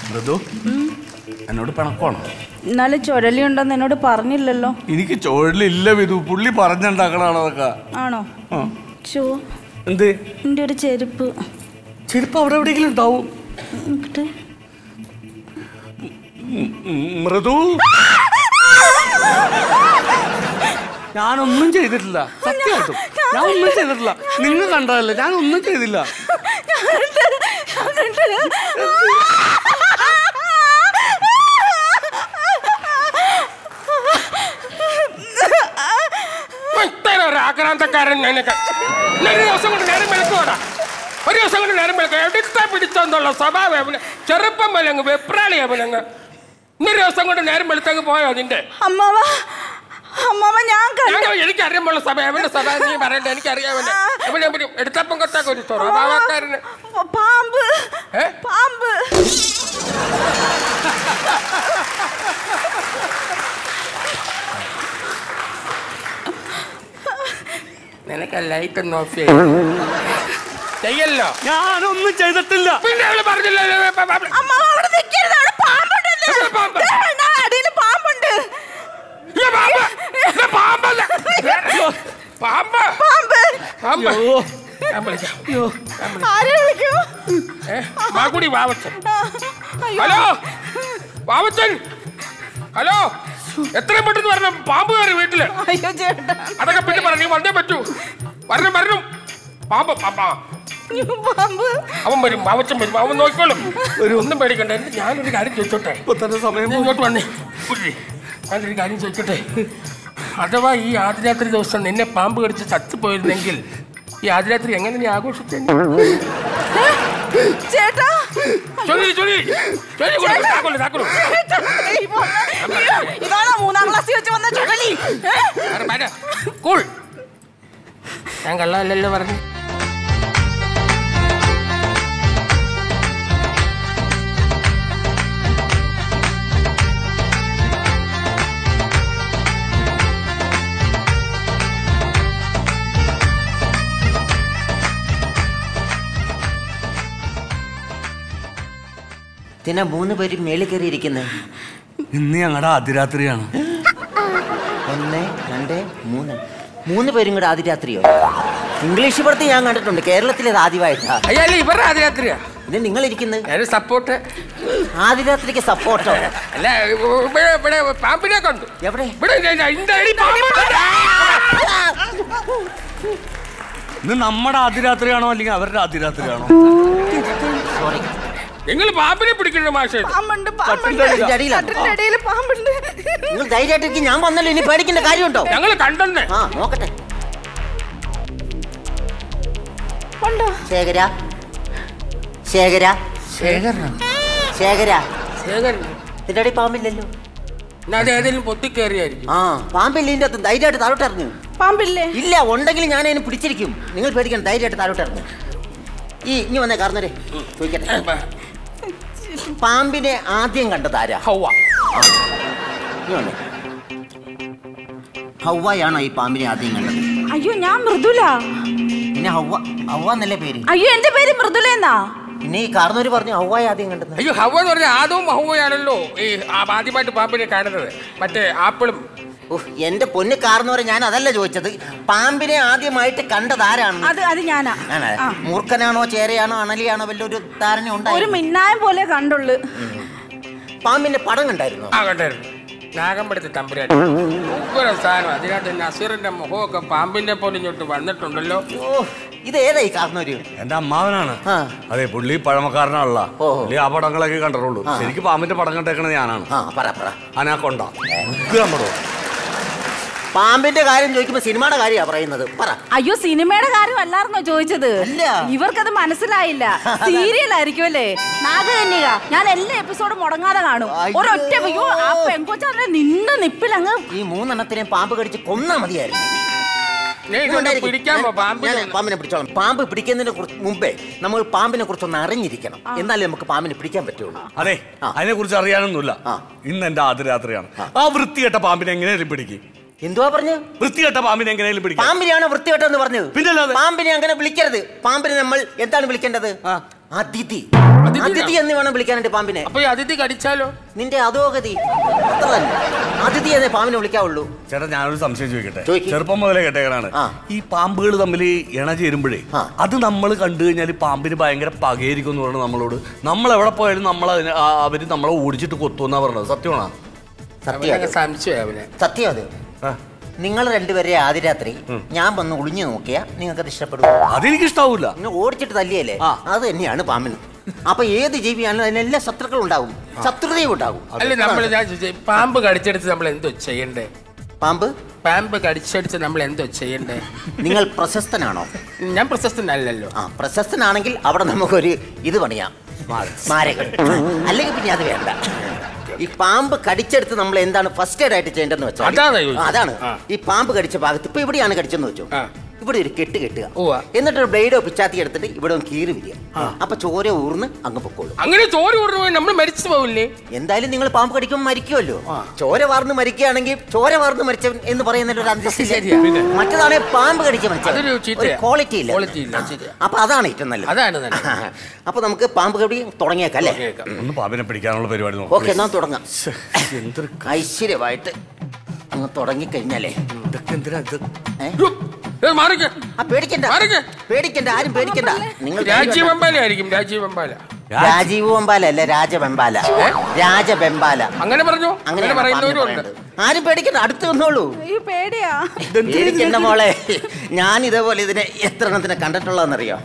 മൃദു എന്നോട് പിണക്കമാണ് എന്നാലും ചുഴലി ഉണ്ടെന്ന് എന്നോട് പറഞ്ഞില്ലല്ലോ എനിക്ക് ചുഴലില്ല വിധു പുള്ളി പറഞ്ഞുണ്ടാക്കണാണ് അതൊക്കെ ആണോ ആ. ചോ എന്ത് എൻ്റെ ഒരു ചെരുപ്പ് ചെരുപ്പ് അവിടെ എവിടെയെങ്കിലും ഉണ്ടാവും എന്നിട്ട് ഉം, മൃദു ഞാനൊന്നും ചെയ്തിട്ടില്ല സത്യമായിട്ടും ഞാൻ ഒന്നും ചെയ്തിട്ടില്ല നിങ്ങൾ കണ്ടതല്ലേ ഞാൻ ഒന്നും ചെയ്തില്ല ഇത്തരം ഒരു ആക്രാന്തക്കാരൻ നിനക്ക് ഒരു ദിവസം കൊണ്ട് നേരം വിളക്കോടാ ഒരു ദിവസം കൊണ്ട് നേരം വിളക്കുക എടുത്താ പിടിച്ചെന്നുള്ള സ്വഭാവം അവന് ചെറുപ്പം പോലെ അങ്ങ് വെപ്രാളി അവനങ്ങ് ഇന്നൊരു ദിവസം കൊണ്ട് നേരം വെളുത്തങ്ങ് പോയോ നിന്റെ അമ്മാവ അമ്മാവ ഞാൻ കണ്ടു ഞാൻ എനിക്ക് അറിയുമ്പോൾ സമയം അവന്റെ സ്വഭാവം നീ പറയണ്ട എനിക്ക് അറിയാവനെ അവനെ ഒരു എടുത്തപ്പം കൊത്തൊക്കെ ഒരു സ്വഭാവക്കാരന് പ- പാമ്പ് ഏ? പാമ്പ് നിനക്ക് ലൈറ്റ് ഒന്ന് ഓഫ് ചെയ്യല്ലോ ഞാനൊന്നും ചെയ്തിട്ടില്ല പിന്നെ അവള് പറഞ്ഞില്ല അമ്മാവ അവിടെ നിൽക്കരുത് അവിടെ പാമ്പുണ്ടെന്ന് എവിടെ പാമ്പ്? ദേ, ദാ അടിയിൽ പാമ്പുണ്ട് പാമ്പ് ഇത് പാമ്പല്ല പാമ്പ് പാമ്പ് പാമ്പ് അയ്യോ. ഞാൻ വിളിക്കാം ആരെ വിളിക്കൂ ഏ, മാക്കുടി വാവച്ചൻ അയ്യോ. ഹലോ വാവച്ചൻ ഹലോ എത്രയും പെട്ടെന്ന് വരണം പാമ്പ് കയറി വീട്ടില് അയ്യോ ചേട്ടാ അതൊക്കെ പിന്നെ പറഞ്ഞു വന്നേ പറ്റൂ വരണം വരണം പാമ്പ് പാമ്പ അയ്യോ, പാമ്പ് അവൻ വരും വാവച്ചൻ വരും അവൻ നോക്കിക്കോളും ഒരു ഒന്നും പേടിക്കണ്ട എന്റെ ഞാനൊരു കാര്യം ചോദിച്ചോട്ടെ ഇപ്പൊ തന്നെ സമയം നീ ഇങ്ങോട്ട് വന്നേ ഉരുളി. ഞാനൊരു കാര്യം ചോദിക്കട്ടെ അഥവാ ഈ ആദ്യരാത്രി ദിവസം നിന്നെ പാമ്പ് കടിച്ച് ചത്തുപോയിരുന്നെങ്കിൽ ഈ ആദ്യരാത്രി എങ്ങനെ നീ ആഘോഷിച്ചേ ചേട്ടാ ചൊല്ലി ചൊല്ലി ചൊല്ലി കൊടുക്ക്, താക്കോല്, താക്കോല്. ഈ പാമ്പ്. അയ്യോ, ഇതാണോ മൂന്നാം ക്ലാസ്സിൽ വെച്ച് വന്ന ചുഴലി ഏ? വേറെ മാറ്റാ. കൂൾ ഞാൻ കള്ളല്ലോ പറഞ്ഞു ഇതിനാ മൂന്ന് പേര് മേളിൽ കയറി ഇരിക്കുന്നത് ഇന്ന് ഞങ്ങളുടെ അതിരാത്രിയാണ് ഒന്ന് രണ്ട് മൂന്ന് മൂന്ന് പേരും കൂടെ ആദ്യ രാത്രിയോ ഇംഗ്ലീഷ് പടത്ത് ഞാൻ കണ്ടിട്ടുണ്ട് കേരളത്തിൽ ഇത് ആദ്യമായിട്ടാ അയ്യാലേ ഇവരുടെ ആദ്യരാത്രിയാ ഇത് നിങ്ങൾ ഇരിക്കുന്നത് ഞാൻ സപ്പോർട്ട് ആദ്യ രാത്രിക്ക് സപ്പോർട്ടോ അല്ല ഇവിടെ ഇവിടെ പാമ്പിനെ കണ്ടു എവിടെ ഇവിടെ ഇല്ല, ഇല്ല, ഇന്റെ അടി പാമ്പുണ്ട്. ഇന്ന് നമ്മുടെ അതിരാത്രിയാണോ അല്ലെങ്കിൽ അവരുടെ അതിരാത്രിയാണോ സോറി നിങ്ങൾ പാമ്പിനെ പിടിക്കണ്ട മാഷേ പാമ്പുണ്ട് പാമ്പുണ്ട് ഇതിന്റെ അടിയിലാണ് കട്ടിലിന്റെ ഇടയിൽ പാമ്പുണ്ട് നിങ്ങൾ ധൈര്യമായിട്ടിരിക്കും ഞാൻ വന്നല്ലോ ഇനി പേടിക്കേണ്ട കാര്യമുണ്ടോ ഞങ്ങൾ കണ്ടെന്നേ ആ നോക്കട്ടെ ഉണ്ടോ ശേഖര ശേഖര ശേഖരനോ ശേഖര ശേഖരൻ ഇതിന്റെ അടി പാമ്പില്ലല്ലോ എന്നാ അത് ഏതെങ്കിലും പൊത്തിക്കേറിയായിരിക്കും ആ പാമ്പില്ലിന്റെ അകത്ത് ധൈര്യമായിട്ട് താഴോട്ട് ഇറങ്ങു പാമ്പില്ലേ ഇല്ല ഉണ്ടെങ്കിൽ ഞാൻ അതിനെ പിടിച്ചിരിക്കും നിങ്ങൾ പേടിക്കണം ധൈര്യമായിട്ട് താഴോട്ട് ഇറങ്ങു ഈ ഇനി വന്നേ കാരണവരെ ചോദിക്കട്ടെ പാമ്പിനെ ആദ്യം കണ്ടത് ആരാ ഹൗവ ഇനി വന്നേ ഹൗവയാണോ ഈ പാമ്പിനെ ആദ്യം കണ്ടത് അയ്യോ ഞാൻ മൃദുല പിന്നെ ഹൗവ ഹൗവ എന്നല്ലേ പേര് അയ്യോ എന്റെ പേര് മൃദുല എന്നാ പിന്നെ ഈ കാർന്നവര് പറഞ്ഞു ഹൗവയെ ആദ്യം കണ്ടത് അയ്യോ ഹവ എന്ന് പറഞ്ഞാൽ ആദവും ഹൗവയാണല്ലോ ഈ ആ- ആദ്യമായിട്ട് പാമ്പിനെ കാണുന്നത് മറ്റേ ആപ്പിളും ഉഹ്, എന്റെ പൊന്ന് കാർന്നവരെ ഞാൻ അതല്ല ചോദിച്ചത് പാമ്പിനെ ആദ്യമായിട്ട് കണ്ടത് ആരാണ് അത് അത് ഞാനാ ഞാനാ? ആ. മൂർഖനാണോ ചേരയാണോ അണലിയാണോ വല്ലൊരു ധാരണ ഒരു ഉണ്ടായി മിന്നായം പോലെ കണ്ടുള്ളു പാമ്പിന്റെ പടം കണ്ടായിരുന്നു ആ കണ്ടായിരുന്നു നാഗമ്പടത്തെ തമ്പുരാൻ ഉഗ്ര സാധനം അതിനകത്ത് നസീറിന്റെ മുഖമൊക്കെ പാമ്പിന്റെ പോലെ ഇങ്ങോട്ട് വന്നിട്ടുണ്ടല്ലോ ഓ ഇത് ഏതായി കാർന്നവര് എന്റെ അമ്മാവനാണ് ആ. അതെ പുള്ളി പഴമക്കാരനാണല്ല ഓ. പുള്ളി ആ പടങ്ങളൊക്കെ കണ്ടിട്ടുള്ളൂ ആ. ശരിക്കും പാമ്പിന്റെ പടം കണ്ടേക്കണത് ഞാനാണ് ആ പറ പറ അനാക്കൊണ്ട ഉഗ്രം പടം പാമ്പിന്റെ കാര്യം ചോദിക്കുമ്പോ സിനിമയുടെ കാര്യമാ പറയുന്നത് പറ അയ്യോ സിനിമയുടെ കാര്യം അല്ലായിരുന്നോ ചോദിച്ചത് അല്ല. ഇവർക്കത് മനസ്സിലായില്ല സീരിയൽ ആയിരിക്കും അല്ലേ നാഗകന്യക ഞാൻ എല്ലാ എപ്പിസോഡും മുടങ്ങാതെ കാണും അയ്യോ. ഒരൊറ്റ അയ്യോ ആ പെൺകൊച്ചാറിന്റെ നിന്ന നിപ്പിലങ്ങ് ഈ മൂന്നെണ്ണത്തിനെയും പാമ്പ് കടിച്ച് കൊന്നാ മതിയായിരുന്നു നീ ഇതൊന്ന് ഉണ്ടായിരിക്കും. പിടിക്കാമോ ഞാൻ- പാമ്പിനെ ഞാൻ പാമ്പിനെ പിടിച്ചോളാം പാമ്പ് പിടിക്കുന്നതിന് കുറിച്ച് മുമ്പേ നമ്മൾ പാമ്പിനെ കുറിച്ചൊന്ന് അറിഞ്ഞിരിക്കണം എന്നാലേ നമുക്ക് പാമ്പിനെ പിടിക്കാൻ പറ്റുള്ളൂ അതെ ആ. അതിനെ കുറിച്ച് അറിയാനൊന്നുമില്ല ആ. ഇന്ന് എന്റെ ആദ്യരാത്രിയാണ് ആ വൃത്തികെട്ട പാമ്പിനെ എങ്ങനെയും പിടിക്കും എന്തുവാ പറഞ്ഞു വൃത്തികെട്ട പാമ്പിനെ എങ്ങനെയും പിടിക്കും പാമ്പിനെയാണോ വൃത്തികെട്ടെന്ന് പറഞ്ഞത് പിന്നല്ലാതെ. പാമ്പിനെ അങ്ങനെ വിളിക്കരുത് പാമ്പിനെ നമ്മൾ എന്താണ് വിളിക്കേണ്ടത് ആ. അതിഥി അതിഥി അതിഥി എന്ന് വേണം വിളിക്കാനായിട്ട് പാമ്പിനെ അപ്പൊ ഈ അതിഥി കടിച്ചാലോ നിന്റെ അധോഗതി അത്ര തന്നെ അതിഥി എന്നേ പാമ്പിനെ വിളിക്കാവുള്ളൂ ചേട്ടാ ഞാനൊരു സംശയം ചോദിക്കട്ടെ ചോദിക്ക്. ചെറുപ്പം മുതലേ കേട്ടേക്കണാണ് ആ. ഈ പാമ്പുകൾ തമ്മിൽ ഇണ ചേരുമ്പോഴേ ആ. അത് നമ്മൾ കണ്ടു കഴിഞ്ഞാൽ പാമ്പിന് ഭയങ്കര പകയായിരിക്കും എന്ന് പറഞ്ഞു നമ്മളോട് നമ്മൾ എവിടെ പോയാലും നമ്മൾ അതിനെ ആ- അവര് നമ്മളെ ഓടിച്ചിട്ട് കൊത്തുന്നാ പറഞ്ഞത് സത്യമാണോ സത്യം അവനൊക്കെ സംശയം അവനെ സത്യം അത് ആ. നിങ്ങൾ രണ്ടുപേരെ ആദ്യ രാത്രി ഞാൻ വന്ന് ഒളിഞ്ഞു നോക്കിയാ നിങ്ങൾക്ക് അത് ഇഷ്ടപ്പെടും അതെനിക്ക് ഇഷ്ടാവൂല പിന്നെ ഓടിച്ചിട്ട് തല്ലിയല്ലേ ആ. അത് തന്നെയാണ് പാമ്പിന് അപ്പൊ ഏത് ജീവിയാണെങ്കിലും അതിനെല്ലാം ശത്രുക്കൾ ഉണ്ടാവും ശത്രുതയും ഉണ്ടാവും അല്ല നമ്മൾ ഞാൻ ചോദിച്ചേ, പാമ്പ് കടിച്ചെടുത്ത് നമ്മൾ എന്തോ ചെയ്യണ്ടേ പാമ്പ് പാമ്പ് കടിച്ചടിച്ച് നമ്മൾ എന്തോ ചെയ്യണ്ടേ നിങ്ങൾ പ്രശസ്തനാണോ ഞാൻ പ്രശസ്തനല്ലല്ലോ ആ പ്രശസ്തനാണെങ്കിൽ അവിടെ നമുക്കൊരു ഇത് പണിയാം സ്മാരകം അല്ലെങ്കിൽ പിന്നെ അത് വേണ്ട ഈ പാമ്പ് കടിച്ചെടുത്ത് നമ്മൾ എന്താണ് ഫസ്റ്റ് എയ്ഡ് ആയിട്ട് ചെയ്യേണ്ടതെന്ന് വെച്ചാൽ അതാണോ ചോദിച്ചത്? ആ, അതാണ് ആ. ഈ പാമ്പ് കടിച്ച ഭാഗത്ത് ഇപ്പൊ ഇവിടെയാണ് കടിച്ചെന്ന് വെച്ചു ആ. ഇവിടെ ഒരു കെട്ട് കെട്ടുക ഉവ്വ. എന്നിട്ട് ഒരു ബ്ലേഡോ പിച്ചാത്തി എടുത്തിട്ട് ഇവിടെ ഒന്ന് കീറി വിരിക അപ്പൊ ചോര ഊർന്ന് അങ്ങ് പൊക്കോളും അങ്ങനെ ചോര ഊർന്നു പോയി നമ്മൾ മരിച്ചു പോവില്ലേ എന്തായാലും നിങ്ങൾ പാമ്പ് കടിക്കുമ്പോൾ മരിക്കുമല്ലോ ചോര വാർന്ന് മരിക്കുകയാണെങ്കിൽ ചോര വാർന്ന് മരിച്ചവൻ എന്ന് പറയുന്നതിൽ ഒരു അന്തസ്സില്ല ശരിയാ. പിന്നെ? മറ്റേതാണെ പാമ്പ് കടിച്ച മരിച്ചവൻ. അതൊരു ചീത്തയാ. ഒരു ക്വാളിറ്റി ഇല്ല Quality ഇല്ല, ശരിയാ. അപ്പൊ അതാണ് ഏറ്റവും നല്ലത് അതാണ് നല്ലത്. അപ്പൊ നമുക്ക് പാമ്പ് കടി തുടങ്ങിയേക്കാം അല്ലേ കേൾക്കാം. ഒന്ന് പാമ്പിനെ പിടിക്കാനുള്ള പരിപാടി നോക്കാം ഓക്കെ എന്നാ തുടങ്ങാം എന്തൊരു ഐശ്വര്യമായിട്ട് അങ്ങ് തുടങ്ങിക്കഴിഞ്ഞാലേ ഇതൊക്കെ എന്തിനാ ഇത് ഏ? യ്യോ, ഏ, മാറിക്ക്. ആ പേടിക്കണ്ട മാറിക്ക്. പേടിക്കണ്ട ആരും പേടിക്കണ്ട നിങ്ങൾ രാജീവ് വെമ്പാല ആയിരിക്കും രാജീവ് വെമ്പാല രാജീവ് വെമ്പാല അല്ല രാജബെമ്പാല രാജബെമ്പാല അങ്ങനെ പറഞ്ഞോ അങ്ങനെ അങ്ങനെയാണ് പറയുന്നവരും പാമ്പിനെ ഉണ്ട് പറയുന്നത്. ആരും പേടിക്കണ്ട അടുത്ത് വന്നോളൂ അയ്യോ പേടിയാ പേടിക്കണ്ട മോളെ ഞാൻ ഇതേപോലെ ഇതിനെ എത്ര എണ്ണത്തിനെ കണ്ടിട്ടുള്ളതെന്നറിയോ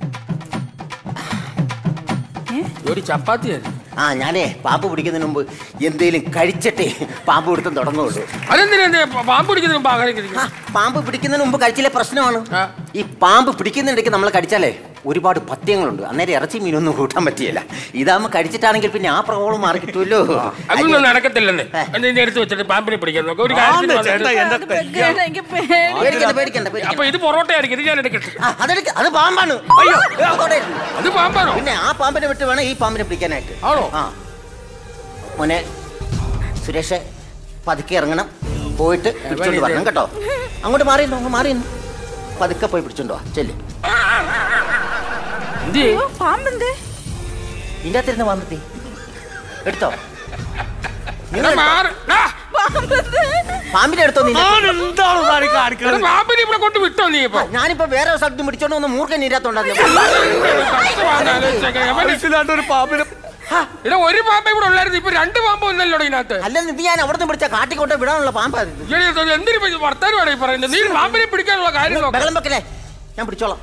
ഒരു ചപ്പാത്തി ആയിരുന്നു ആ ഞാനേ പാമ്പ് പിടിക്കുന്നതിന് മുമ്പ് എന്തേലും കഴിച്ചിട്ടേ പാമ്പ് പിടുത്തം തുടങ്ങുള്ളൂ അതെന്തിനാ എന്തിനാ പ- പാമ്പ് പിടിക്കുന്ന മുമ്പ് അങ്ങനെ ആ, കഴിക്കുന്നത്? പാമ്പ് പിടിക്കുന്നതിന് മുമ്പ് കഴിച്ചില്ലേ പ്രശ്നമാണ് ആ. ഈ പാമ്പ് പിടിക്കുന്നതിനിടയ്ക്ക് നമ്മൾ കടിച്ചാലേ ഒരുപാട് പഥ്യങ്ങളുണ്ട് അന്നേരം ഇറച്ചി മീനൊന്നും കൂട്ടാൻ പറ്റിയല്ല ഇതാകുമ്പോൾ കഴിച്ചിട്ടാണെങ്കിൽ പിന്നെ ആ പ്രോബ്ലം മാറി കിട്ടുമല്ലോ അതൊന്നും നടക്കത്തില്ലെന്ന് എന്നെ എടുത്ത് വെച്ചിട്ട് പാമ്പിനെ പിടിക്കാൻ നോക്കാം ഒരു കാര്യത്തിന് ആന്ന് ചേട്ടാ വന്നിട്ട് എന്റെ അത് കല്യാണം എനിക്ക് പേടി പേടിക്കണ്ട പേടിക്കണ്ട അപ്പൊ പേടിക്കണ്ട ഇത് പൊറോട്ട ആയിരിക്കും ഇത് ഞാൻ എടുക്കട്ടെ ആ, അതെടുക്ക അത് പാമ്പാണ് അയ്യോ. അതോടെ ഇരുന്നു. അത് പാമ്പാണോ പിന്നെ ആ പാമ്പിനെ വിട്ട് വേണം ഈ പാമ്പിനെ പിടിക്കാനായിട്ട് ആണോ? ആ മോനെ സുരേഷ് പതുക്കെ ഇറങ്ങണം പോയിട്ട് പിടിച്ചോണ്ട് ഇത്? വരണം കേട്ടോ അങ്ങോട്ട് മാറിയുന്നു അങ്ങ് മാറിയുന്നു പതുക്കെ പോയി പിടിച്ചോണ്ടോ ചെല്ലു എന്ത് ചെയ്യും? അയ്യോ പാമ്പെന്തേ ഇതിൻ്റെ അകത്തിരുന്ന് വന്നിട്ടേ എടുത്തോ എടാ, മാറ്. ആ, പാമ്പെന്തേ പാമ്പിന്റെ അടുത്തോ നീ ഞാൻ എന്താണ് താടി എടാ, കാണിക്കുന്നത് പാമ്പിനെ ഇവിടെ കൊണ്ട് വിട്ടോ നീ ഇപ്പൊ ഞാനിപ്പോ വേറെ സ്ഥലത്ത് പിടിച്ചോണ്ട് വന്ന് മൂർഖൻ ഇരാത്തോണ്ടാ കഷ്ടമാണ് ആലോചിച്ചേക്കാൻ. അവന് മനസ്സിലായിട്ട് ഒരു പാമ്പിനെ എടാ ഒരു പാമ്പ ഇവിടെ ഉള്ളായിരുന്നു ഇപ്പൊ രണ്ട് പാമ്പ് ഒന്നല്ലോ ഇതിനകത്ത് അല്ല ഇത് ഞാൻ അവിടെ നിന്ന് പിടിച്ച കാട്ടിക്കൊണ്ട് വിടാനുള്ള പാമ്പാ ഇത്. ഇയ്യോ, ഇത് എന്തിനു ഇപ്പൊ ഇത് വർത്താനമാണ് ഈ പറയുന്നത് നീ പാമ്പിനെ പിടിക്കാനുള്ള കാര്യം നോക്കാം ബഹളം വെക്കലേ ഞാൻ പിടിച്ചോളാം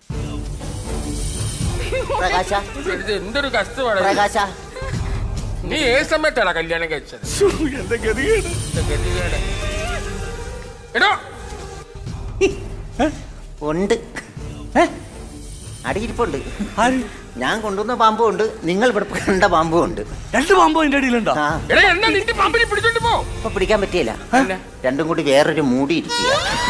പ്രകാശ ഇത് എന്തൊരു കഷ്ടമാണ് പ്രകാശ നീ ഏത് സമയത്താണ് കല്യാണം കഴിച്ചത് എന്റെ ഗതികേട് ഇത് ഗതികേട്. എടോ ഉണ്ട് അടിയിരിപ്പുണ്ട് ആര് ഞാൻ കൊണ്ടുവന്ന പാമ്പും ഉണ്ട് നിങ്ങൾ ഇവിടെ കണ്ട പാമ്പും ഉണ്ട് രണ്ട് പാമ്പോ എന്റെ അടിയിലുണ്ടോ ആ എടാ എന്നാ നിന്റെ പാമ്പിനെ പിടിച്ചോണ്ട് പോ ഇപ്പൊ പിടിക്കാൻ പറ്റിയില്ല അല്ല. രണ്ടും കൂടി വേറൊരു മൂടി ഇരിക്കുക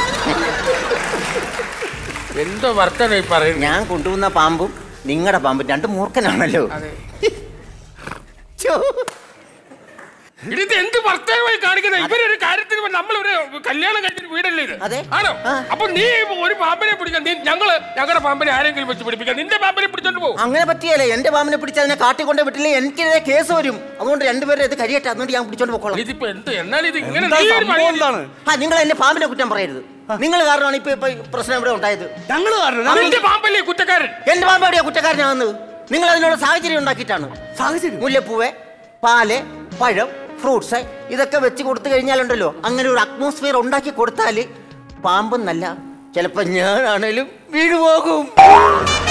എന്തോ വർത്തന ഈ പറയുന്നത് ഞാൻ കൊണ്ടുവന്ന പാമ്പും നിങ്ങളുടെ പാമ്പും രണ്ട് മൂർഖനാണല്ലോ അതെ ഛോ. ഇനി ഇത് എന്ത് വർത്തനമായി കാണിക്കുന്നത് ഇവരൊരു കാര്യത്തിന് വേണ്ടി നമ്മളൊരു കല്യാണം കഴിഞ്ഞൊരു വീടല്ലേ ഇത് അതെ. ആണോ ആ. അപ്പൊ നീ ഒരു പാമ്പിനെ പിടിക്കാൻ നീ ഞങ്ങള് ഞങ്ങളുടെ പാമ്പിനെ ആരെങ്കിലും വെച്ച് പിടിപ്പിക്കാം നിന്റെ പാമ്പിനെ പിടിച്ചോണ്ട് പോകും അങ്ങനെ പറ്റിയല്ലേ എന്റെ പാമ്പിനെ പിടിച്ച് അതിനെ കാട്ടിക്കൊണ്ട് വിട്ടില്ലേ എനിക്കെതിരെ കേസ് വരും അതുകൊണ്ട് രണ്ടുപേരും ഇത് കഴിയട്ടെ അതുകൊണ്ട് ഞാൻ പിടിച്ചോണ്ട് പോക്കോളാം ഇതിപ്പോ എന്ത് എന്നാൽ ഇത് ഇങ്ങനെ എന്താ നീ ഒരു സംഭവം പണി- എന്താണ് ആ നിങ്ങൾ എന്നെ പാമ്പിനെ കുറ്റം പറയരുത് നിങ്ങൾ കാരണമാണ് ഇപ്പൊ ഇപ്പൊ ഈ പ്രശ്നം ഇവിടെ ഉണ്ടായത് ഞങ്ങള് കാരണം ഞങ്ങള് നിന്റെ പാമ്പല്ലേ കുറ്റക്കാരൻ എന്റെ പാമ്പ് എവിടെയാ കുറ്റക്കാരനാകുന്നത് നിങ്ങൾ അതിനുള്ള സാഹചര്യം ഉണ്ടാക്കിയിട്ടാണ് സാഹചര്യം മുല്ലപ്പൂവ് പാല് പഴം ഫ്രൂട്ട്സ് ഇതൊക്കെ വെച്ച് കൊടുത്തു കഴിഞ്ഞാലുണ്ടല്ലോ അങ്ങനെ ഒരു അറ്റ്മോസ്ഫിയർ ഉണ്ടാക്കി കൊടുത്താൽ പാമ്പെന്നല്ല ചിലപ്പോ ഞാനാണേലും വീണു പോകും